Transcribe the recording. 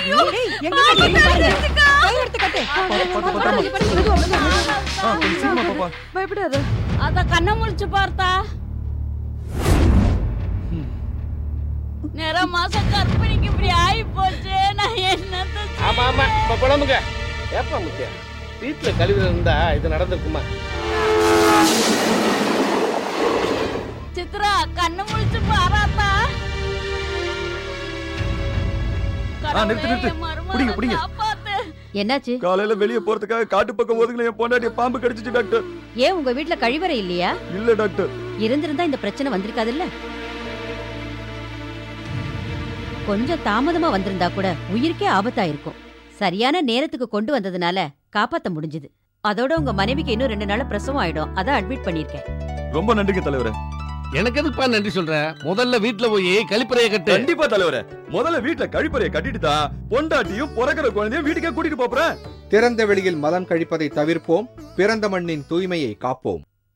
ஏய், எங்க கட்டி பாருங்க. கை எடுத்து கட்டு. பாத்து, பாத்து, மெதுவா, மெதுவா, மெதுவா. ஆ கொஞ்சம் சீக்கிரமா பாப்பா பயப்படாத அத கண்ணை முழிச்சு பார்த்தா நிற மாசம் கற்பிணிக்கு இப்படி ஆகி போச்சு நான் என்னத்த ஆமா ஆமா இப்ப குழம்புங்க ஏப்பா முத்தியா வீட்டுல கழிவு இருந்தா இது நடந்திருக்குமா சித்ரா கண்ணு முழிச்சு பாராத்தா ஆ, நிறுத்து, நிறுத்து. புடிங்க, புடிங்க. காப்பாத்து என்னாச்சு காலையில வெளியே போறதுக்காக காட்டு பக்கம் ஒதுங்கல என் பொண்டாட்டிய பாம்பு கடிச்சிச்சு டாக்டர் ஏன் உங்க வீட்ல கழிவறை இல்லையா இல்ல டாக்டர் இருந்திருந்தா இந்த பிரச்சனை வந்திருக்காதுல்ல கொஞ்சம் தாமதமா வந்திருந்தா கூட உயிருக்கே ஆபத்தா இருக்கும் சரியான நேரத்துக்கு கொண்டு வந்ததுனால காப்பாத்த முடிஞ்சது அதோட உங்க மனைவிக்கு இன்னும் ரெண்டு நாள் பிரசவம் ஆயிடும் அதான் அட்மிட் பண்ணிருக்கேன் ரொம்ப நன்றிங்க தலைவரே எனக்கு எதுக்குப்பா நன்றி சொல்ற முதல்ல வீட்டுல போய் கழிப்பறைய கட்டு கண்டிப்பா தலைவரே முதல்ல வீட்டுல கழிப்பறைய கட்டிட்டு தான் பொண்டாட்டியும் பிறக்கிற குழந்தையும் வீட்டுக்கே கூட்டிட்டு போறேன் திறந்த வெளியில் மலம் கழிப்பதை தவிர்ப்போம் பிறந்த மண்ணின் தூய்மையை காப்போம்